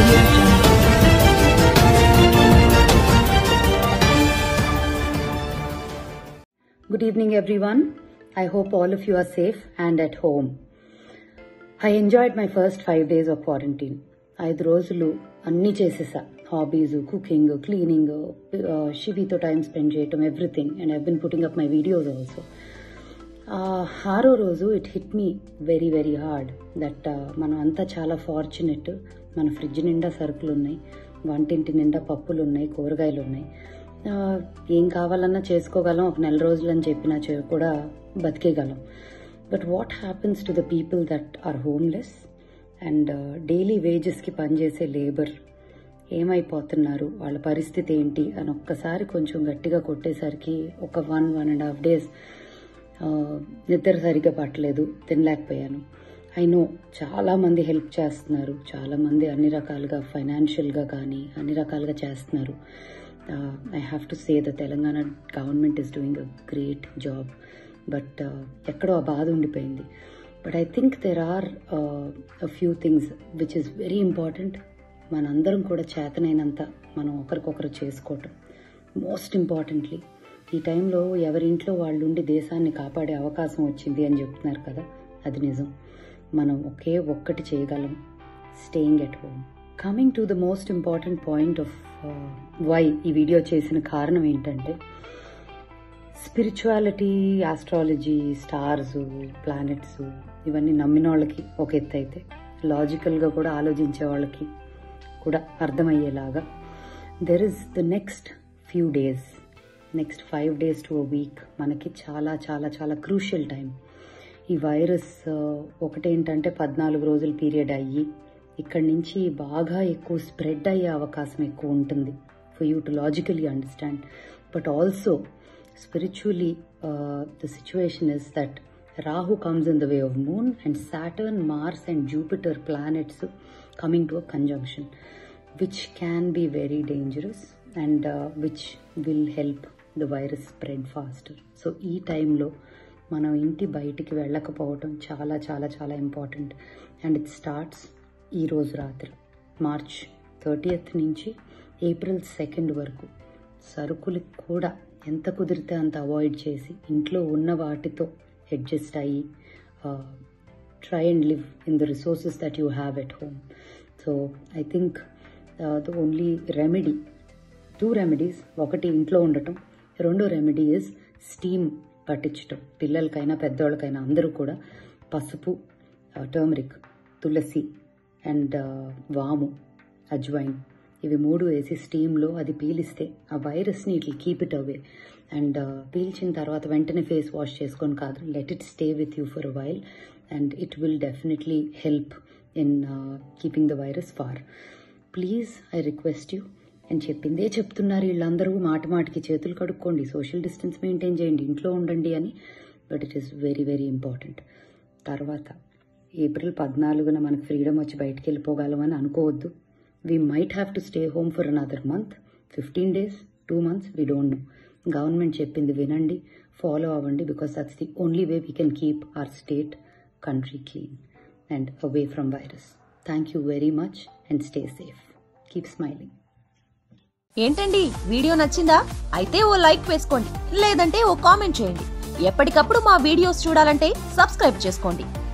audio jungle. Good evening, everyone. I hope all of you are safe and at home. I enjoyed my first five days of quarantine. ఐదు రోజులు అన్నీ చేసేసా hobbies cooking cleaning షివితో time spend చేయటం everything and I been putting up my videos also ఆరో రోజు it hit me very very hard that మనం అంతా చాలా ఫార్చునేట్ మన ఫ్రిడ్జ్ నిండా సరుకులు ఉన్నాయి వంటింటి నిండా పప్పులు ఉన్నాయి కూరగాయలు ఉన్నాయి ఆ, ఏం కావాలన్నా చేసుకోగలం ఒక నెల రోజులు అని చెప్పినా చే- కూడా బతికేయగలం but what happens to the people that are homeless and daily వేజెస్కి పనిచేసే లేబర్ ఏమైపోతున్నారు వాళ్ళ పరిస్థితి ఏంటి అని ఒక్కసారి కొంచెం గట్టిగా కొట్టేసరికి ఒక one one and half days నిద్ర సరిగ్గా పట్టలేదు తినలేకపోయాను ఐ నో చాలా మంది హెల్ప్ చేస్తున్నారు చాలా మంది అన్ని రకాలుగా ఫైనాన్షియల్గా కానీ అన్ని రకాలుగా చేస్తున్నారు I have to say the Telangana government is doing a great job but ఎక్కడో ఆ బాధ ఉండిపోయింది but I think there are a few things which is very important మనందరం కూడా చేతనైనంత మనం ఒకరికొకరు చేసుకోవటం మోస్ట్ ఇంపార్టెంట్లీ ఈ టైంలో ఎవరింట్లో వాళ్ళు ఉండి దేశాన్ని కాపాడే అవకాశం వచ్చింది అని చెప్తున్నారు కదా అది నిజం మనం ఒకే ఒక్కటి చేయగలం staying at home coming to the most important point of why ఈ వీడియో చేసిన కారణం ఏంటంటే స్పిరిచువాలిటీ ఆస్ట్రాలజీ స్టార్స్ ప్లానెట్స్ ఇవన్నీ నమ్మిన వాళ్ళకి ఒక ఎత్తు అయితే లాజికల్గా కూడా ఆలోచించే వాళ్ళకి కూడా అర్థమయ్యేలాగా there is the next few days next five days to week మనకి చాలా చాలా చాలా క్రూషియల్ టైం ఈ వైరస్ ఒకటేంటంటే పద్నాలుగు రోజుల పీరియడ్ అయ్యి ఇక్కడి నుంచి బాగా ఎక్కువ స్ప్రెడ్ అయ్యే అవకాశం ఎక్కువ ఉంటుంది for you to logically understand but also spiritually uh, the situation is that rahu comes in the way of moon and saturn mars and jupiter planets coming to a conjunction which can be very dangerous and uh, which will help the virus spread faster so ఈ టైంలో మనం ఇంటి బయటికి వెళ్ళకపోవటం చాలా చాలా చాలా important and it starts ఈ రోజు రాత్రి మార్చ్ థర్టీయత్ నుంచి ఏప్రిల్ సెకండ్ వరకు సరుకులకు కూడా ఎంత కుదిరితే అంత అవాయిడ్ చేసి ఇంట్లో ఉన్న వాటితో అడ్జస్ట్ అయ్యి try and live in the resources that you have at home so I think the only remedy two remedies ఒకటి ఇంట్లో ఉండటం రెండో రెమెడీ ఇస్ స్టీమ్ పట్టించటం పిల్లలకైనా పెద్దవాళ్ళకైనా అందరూ కూడా పసుపు టర్మరిక్ తులసి అండ్ వాము అజ్వైన్ ఇవి మూడు వేసి స్టీమ్లో అది పీలిస్తే ఆ వైరస్ని it keep it away and పీల్చిన తర్వాత వెంటనే ఫేస్ వాష్ చేసుకొని కాదు let it stay with you for a while and it will definitely help in keeping the virus far please I request you అని చెప్పిందే చెప్తున్నారు వీళ్ళందరూ మాట మాటికి చేతులు కడుక్కోండి సోషల్ డిస్టెన్స్ మెయింటైన్ చేయండి ఇంట్లో ఉండండి అని but it is very very important తర్వాత ఏప్రిల్ పద్నాలుగున మనకు ఫ్రీడమ్ వచ్చి బయటికి వెళ్ళిపోగలమని అనుకోవద్దు we might have to stay home for another month fifteen days two months we don't know government చెప్పింది వినండి ఫాలో అవ్వండి because that's the only way we can keep our state country clean and away from virus thank you very much and stay safe keep smiling ఏంటండి video నచ్చిందా అయితే ఓ like వేసుకోండి లేదంటే ఓ comment చేయండి ఎప్పటికప్పుడు మా వీడియోస్ చూడాలంటే సబ్స్క్రైబ్ చేసుకోండి